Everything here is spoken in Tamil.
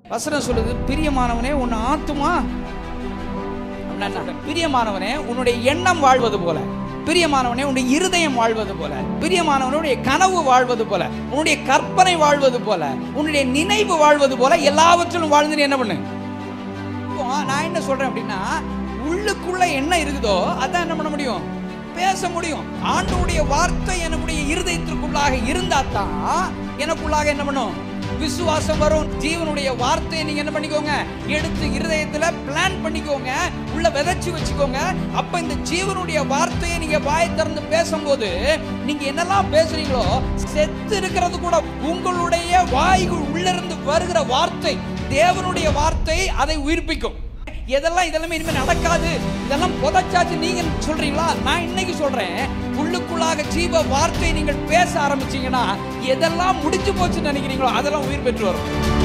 வசனம் சொல்லுது பிரியமானவனே உன் ஆத்துமா அப்படின்னா, பிரியமானவனே உன்னுடைய எண்ணம் வாழ்வது போல பிரியமானவனே உன்னுடைய இருதயம் வாழ்வது போல பிரியமானவனுடைய கனவு வாழ்வது போல உன்னுடைய கற்பனை வாழ்வது போல உன்னுடைய நினைவு வாழ்வது போல எல்லாவற்றிலும் வாழ்ந்து நீ என்ன பண்ணு இப்போ நான் என்ன சொல்றேன் அப்படின்னா உள்ளுக்குள்ள என்ன இருக்குதோ அதான் என்ன பண்ண முடியும் பேச முடியும் ஆண்டவருடைய வார்த்தை எனக்குடைய இருதயத்திற்குள்ளாக இருந்தா தான் எனக்குள்ளாக என்ன பண்ணும் விசுவாசம் வரும் ஜீவனுடைய வார்த்தையை நீங்க என்ன பண்ணிக்கோங்க எடுத்து இருதயத்துல பிளான் பண்ணிக்கோங்க உள்ள விதைச்சு வச்சுக்கோங்க அப்ப இந்த ஜீவனுடைய வார்த்தையை நீங்க வாய் திறந்து பேசும்போது நீங்க என்னெல்லாம் பேசுறீங்களோ செத்து இருக்கிறது கூட உங்களுடைய வாய்கள் உள்ள இருந்து வருகிற வார்த்தை தேவனுடைய வார்த்தை அதை உயிர்ப்பிக்கும் எதெல்லாம் இதெல்லாம் இனிமே நடக்காது இதெல்லாம் புதைச்சாச்சு நீங்க சொல்றீங்களா நான் இன்னைக்கு சொல்றேன் உள்ளுக்குள்ளாக ஜீவ வார்த்தை நீங்கள் பேச ஆரம்பிச்சீங்கன்னா எதெல்லாம் முடிஞ்சு போச்சுன்னு நினைக்கிறீங்களோ அதெல்லாம் உயிர் பெற்று வரும்